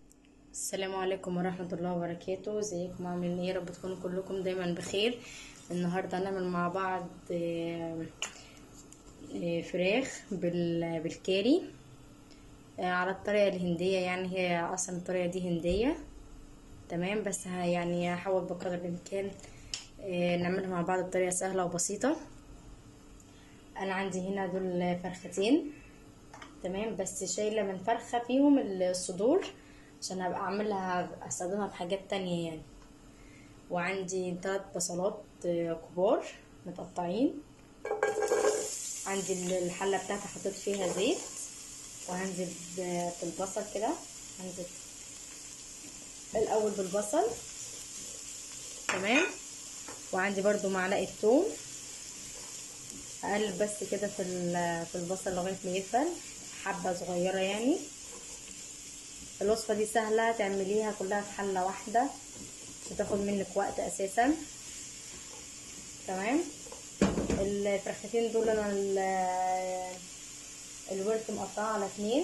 السلام عليكم ورحمة الله وبركاته ازيكم عاملين ايه يا رب تكونوا كلكم دايما بخير النهاردة هنعمل مع بعض آه، آه، فراخ بال- بالكاري آه، على الطريقة الهندية يعني هي اصلا الطريقة دي هندية تمام بس ه- يعني هحاول بقدر الامكان آه، نعملها مع بعض بطريقة سهلة وبسيطة انا عندي هنا دول فرختين تمام بس شايلة من فرخة فيهم الصدور عشان هبقى اعملها استخدمها في حاجات تانية يعني وعندي تلات بصلات آه، كبار متقطعين عندي ال- الحلة بتاعتي حطيت فيها زيت وهنزل ب- بالبصل كده هنزل الاول بالبصل تمام وعندي برضو معلقة توم اقلب بس كده في ال- في البصل لغايه ما يدبل حبه صغيره يعني الوصفه دي سهله تعمليها كلها في حله واحده مش هتاخد منك وقت اساسا تمام الفرختين دول انا ال- الورك مقطعه على اتنين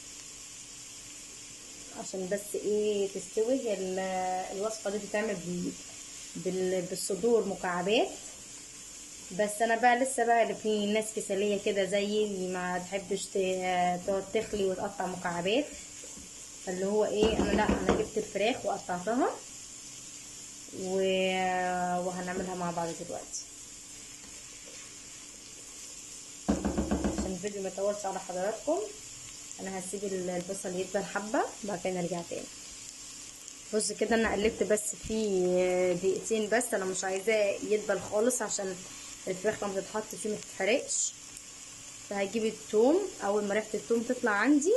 عشان بس ايه تستوي هي ال- الوصفه دي بتتعمل بال- بال- بالصدور مكعبات بس انا بقى لسه بقى اللي في ناس كساليه كده زيي اللي ما تحبش ت- تقعد تخلي وتقطع مكعبات فاللي هو ايه انا لا انا جبت الفراخ وقطعتها و... وهنعملها مع بعض دلوقتي عشان الفيديو ما يطولش على حضراتكم انا هسيب البصل يدبل حبه بعد كده نرجع تاني بص كده انا قلبت بس فيه دقيقتين بس انا مش عايزاه يدبل خالص عشان الفراخ لما تتحط فيه ما تتحرقش فهجيب التوم اول ما ريحه التوم تطلع عندي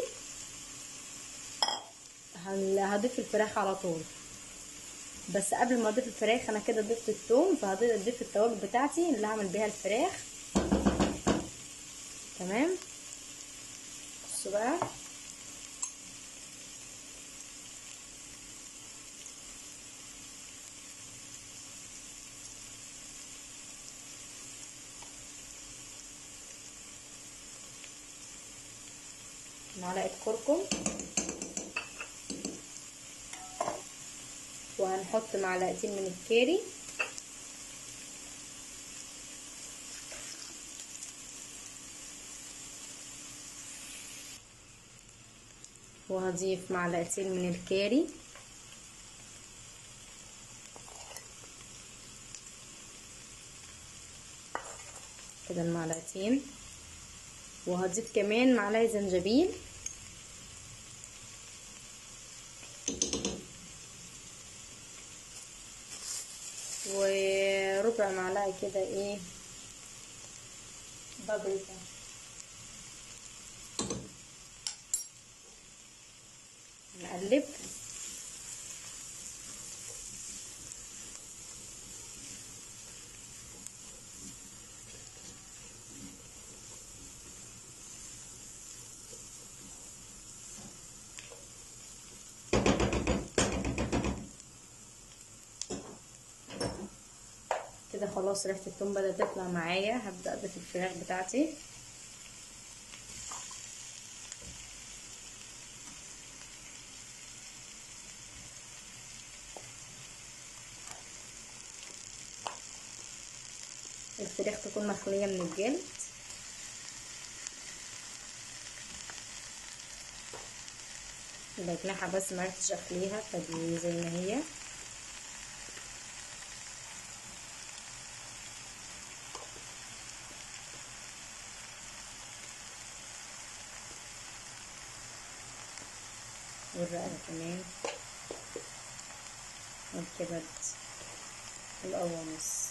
هضيف الفراخ على طول بس قبل ما اضيف الفراخ انا كده ضفت التوم فهضيف التوابل بتاعتي اللي هعمل بيها الفراخ تمام بصوا بقى معلقه كركم وهنحط معلقتين من الكاري وهضيف معلقتين من الكاري كده المعلقتين وهضيف كمان معلقه زنجبيل وربع معلقه كده ايه بابريكا نقلب كده خلاص ريحه التوم بدات تطلع معايا هبدا اضيف الفراخ بتاعتي الفراخ تكون مخليه من الجلد الأجنحة بس معرفتش اخليها فدي زي ما هي والرقبة كمان والكبد والقوانص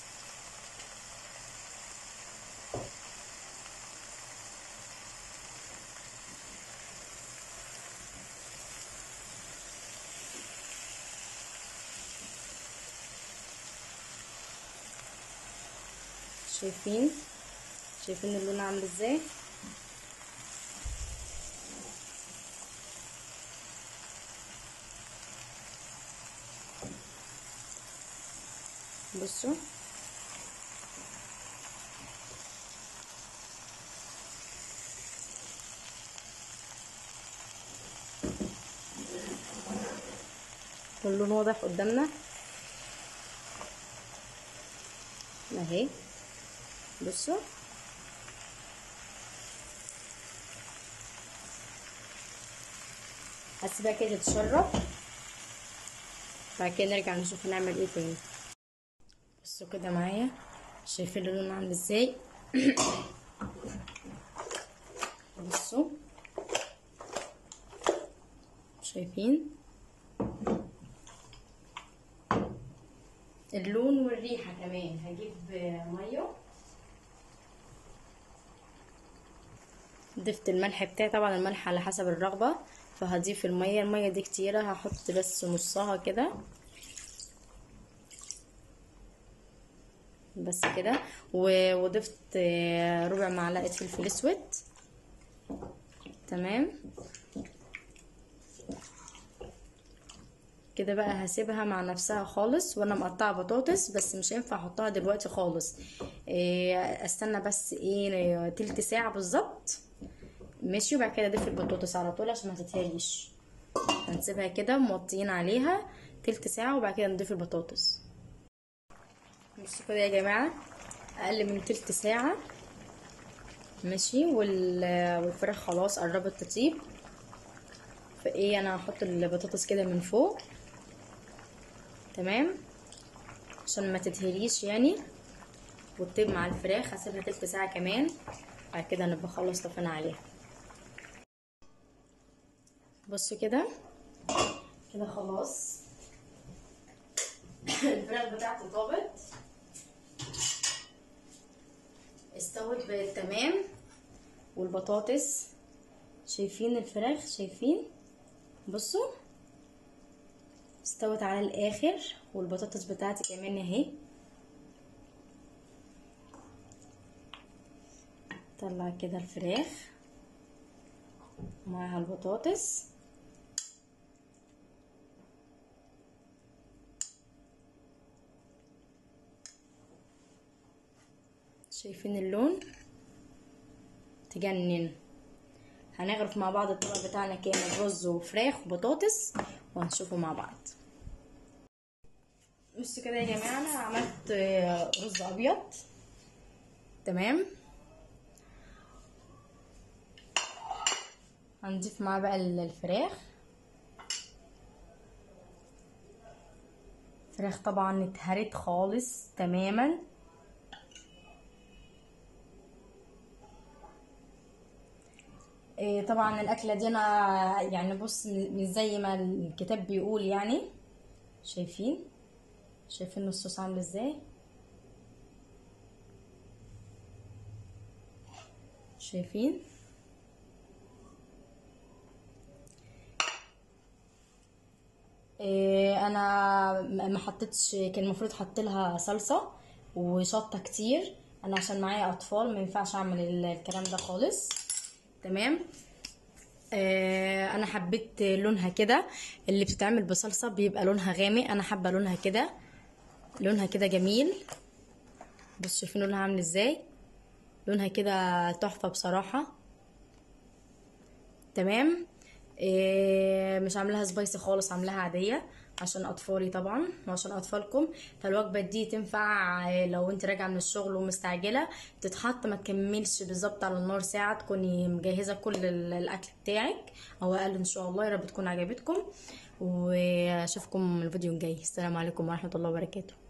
شايفين شايفين اللون عامل ازاي بصوا واللون واضح قدامنا اهي بصوا هسيبها كده تتشرب بعد كده نرجع نشوف هنعمل ايه تاني بصوا كده معايا شايفين اللون عامل ازاي بصوا شايفين اللون والريحة كمان هجيب مية ضفت الملح بتاعي طبعا الملح على حسب الرغبة فهضيف المية المية دي كتيرة هحط بس نصها كده بس كده وضفت ربع معلقة فلفل اسود تمام كده بقى هسيبها مع نفسها خالص وانا مقطعه بطاطس بس مش هينفع احطها دلوقتي خالص استنى بس ايه تلت ساعه بالظبط ماشي وبعد كده اضيف البطاطس على طول عشان ما تتهريش هنسيبها كده موطيين عليها تلت ساعه وبعد كده نضيف البطاطس بصوا كده يا جماعه اقل من تلت ساعه ماشي والفراخ خلاص قربت تطيب فايه انا هحط البطاطس كده من فوق تمام عشان ما تتهريش يعني وتطيب مع الفراخ هسيبها تلت ساعه كمان بعد كده نبقى خلص طفينا عليها بصوا كده كده خلاص الفراخ بتاعتي طابت استوت بقت تمام والبطاطس شايفين الفراخ شايفين بصوا استوت على الاخر والبطاطس بتاعتي كمان اهي طلع كده الفراخ معاها البطاطس شايفين اللون تجنن هنغرف مع بعض الطبق بتاعنا كامل رز وفراخ وبطاطس وهنشوفه مع بعض بصوا كده يا جماعه انا عملت رز ابيض تمام هنضيف معاه بقى الفراخ فراخ طبعا اتهرت خالص تماما طبعا الاكله دي انا يعني بص مش زي ما الكتاب بيقول يعني شايفين شايفين الصوص عامل ازاي شايفين انا ما حطيتش كان المفروض احط لها صلصه وشطه كتير انا عشان معايا اطفال ما ينفعش اعمل الكلام ده خالص تمام آه انا حبيت لونها كده اللي بتتعمل بصلصه بيبقى لونها غامق انا حابه لونها كده لونها كده جميل بصوا شايفين لونها عامل ازاي لونها كده تحفه بصراحه تمام آه مش عاملاها سبايسي خالص عاملاها عاديه عشان اطفالي طبعا وعشان اطفالكم فالوجبه دي تنفع لو انت راجعه من الشغل ومستعجله تتحط ما تكملش بالظبط على النار ساعه تكوني مجهزه كل الاكل بتاعك او اقل ان شاء الله يا رب تكون عجبتكم واشوفكم الفيديو الجاي السلام عليكم ورحمه الله وبركاته